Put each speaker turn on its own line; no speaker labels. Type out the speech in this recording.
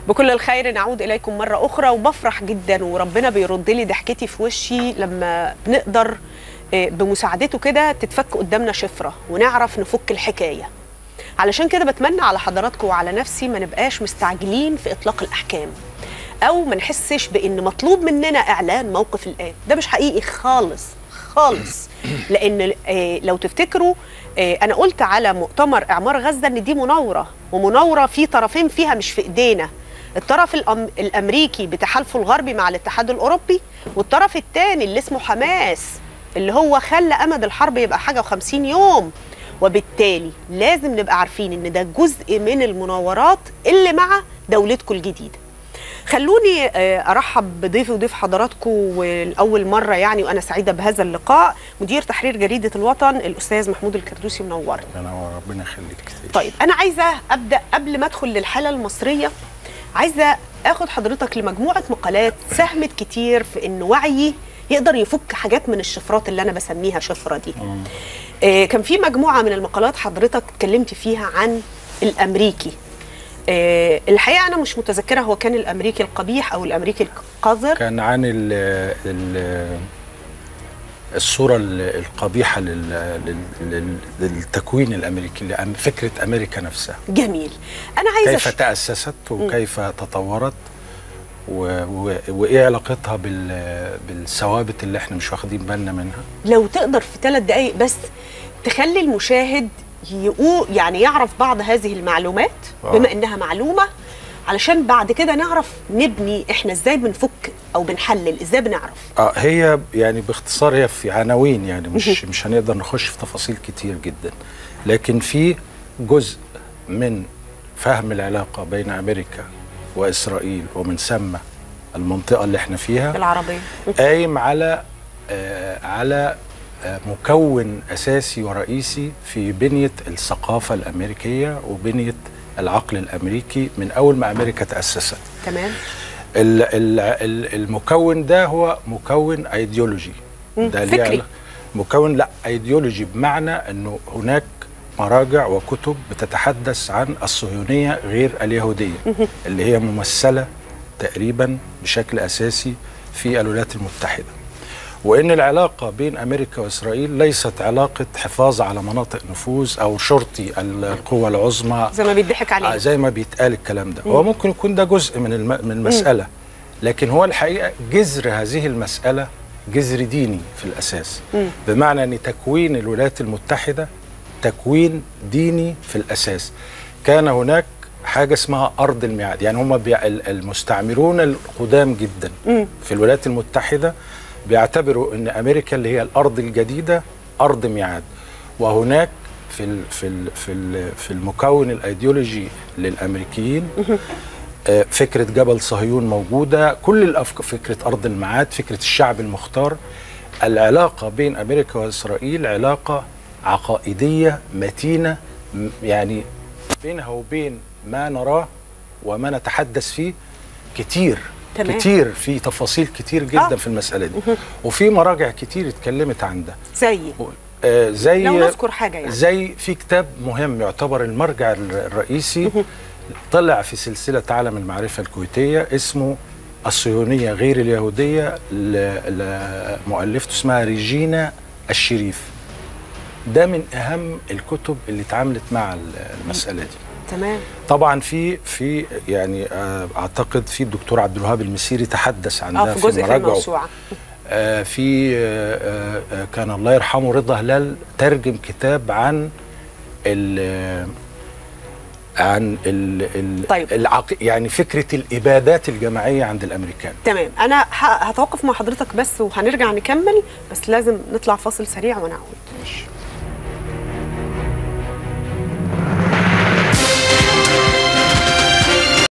بكل الخير نعود اليكم مره اخرى وبفرح جدا وربنا بيرد لي ضحكتي في وشي لما بنقدر آه، بمساعدته كده تتفك قدامنا شفره ونعرف نفك الحكايه علشان كده بتمنى على حضراتكم وعلى نفسي ما نبقاش مستعجلين في اطلاق الاحكام او ما نحسش بان مطلوب مننا اعلان موقف الان ده مش حقيقي خالص خالص لان آه، لو تفتكروا آه، انا قلت على مؤتمر اعمار غزه ان دي مناوره ومناوره في طرفين فيها مش في ايدينا الطرف الأم... الامريكي بتحالفه الغربي مع الاتحاد الاوروبي والطرف الثاني اللي اسمه حماس اللي هو خلى امد الحرب يبقى حاجه و50 يوم وبالتالي لازم نبقى عارفين ان ده جزء من المناورات اللي مع دولتكم الجديده خلوني آه، ارحب بضيفي وضيف حضراتكم والاول مره يعني وانا سعيده بهذا اللقاء مدير تحرير جريده الوطن الاستاذ محمود الكردوسي منورنا
انا ربنا يخليك كتير
طيب انا عايزه ابدا قبل ما ادخل للحاله المصريه عايزه اخد حضرتك لمجموعه مقالات ساهمت كتير في ان وعيي يقدر يفك حاجات من الشفرات اللي انا بسميها شفره دي آه كان في مجموعه من المقالات حضرتك اتكلمت فيها عن الامريكي آه الحقيقه انا مش متذكره هو كان الامريكي القبيح او الامريكي القذر
كان عن ال ال الصورة ال- القبيحة لل لل لل للتكوين الأمريكي لأم- فكرة أمريكا نفسها
جميل انا عايزه
كيف
أش-
تأسست وكيف تطورت و... و... وإيه علاقتها بال... بالثوابت اللي احنا مش واخدين بالنا منها
لو تقدر في ثلاث دقايق بس تخلي المشاهد يقول يعني يعرف بعض هذه المعلومات
آه.
بما انها معلومه علشان بعد كده نعرف نبني احنا ازاي بنفك او بنحلل ازاي بنعرف
اه هي يعني باختصار هي في عناوين يعني مش مش هنقدر نخش في تفاصيل كتير جدا لكن في جزء من فهم العلاقة بين أمريكا وإسرائيل ومن ثم المنطقة اللي احنا فيها
العربيه
قايم على آه على آه مكون أساسي ورئيسي في بنية الثقافة الأمريكية وبنية العقل الأمريكي من أول ما أمريكا تأسست
تمام
ال- ال- ال- المكون ده هو مكون ايديولوجي
مم،
ده ليه
فكري.
علاقة- مكون لا ايديولوجي بمعنى انه هناك مراجع وكتب بتتحدث عن الصهيونيه غير اليهوديه اللي هي ممثله تقريبا بشكل اساسي في الولايات المتحده وان العلاقه بين امريكا واسرائيل ليست علاقه حفاظ على مناطق نفوذ او شرطي القوى العظمى
زي ما بيضحك
آه،
علينا
زي ما بيتقال الكلام ده هو ممكن يكون ده جزء من الم... من المسألة لكن هو الحقيقة جذر هذه المسألة جذر ديني في الأساس
مم.
بمعنى أن تكوين الولايات المتحدة تكوين ديني في الأساس كان هناك حاجة اسمها أرض الميعاد يعني هم بي... ال- المستعمرون القدام جدا
مم.
في الولايات المتحدة بيعتبروا أن أمريكا اللي هي الأرض الجديدة أرض ميعاد وهناك في ال في ال في ال في المكون الايديولوجي للامريكيين آه، فكره جبل صهيون موجوده كل الافكار فكره ارض الميعاد فكره الشعب المختار العلاقه بين امريكا واسرائيل علاقه عقائديه متينه م- يعني بينها وبين ما نراه وما نتحدث فيه كتير
تمام.
كتير في تفاصيل كتير جدا
آه.
في المساله دي وفي مراجع كتير اتكلمت عن ده
زي
آه، زي
لو نذكر حاجه يعني
زي في كتاب مهم يعتبر المرجع الر- الرئيسي طلع في سلسلة عالم المعرفة الكويتية اسمه الصهيونية غير اليهودية ل- لمؤلفته اسمها ريجينا الشريف ده من أهم الكتب اللي اتعاملت مع ال- المسألة دي
تمام
طبعا في في يعني آه، اعتقد في الدكتور عبد الوهاب المسيري تحدث عن
اه
ده
في جزء في
مراجعه
الموسوعه
آه، في آه، آه، كان الله يرحمه رضا هلال ترجم كتاب عن ال عن ال ال
طيب.
العق... يعني فكره الابادات الجماعيه عند الامريكان
تمام انا ه- هتوقف مع حضرتك بس وهنرجع نكمل بس لازم نطلع فاصل سريع ونعود
ماشي.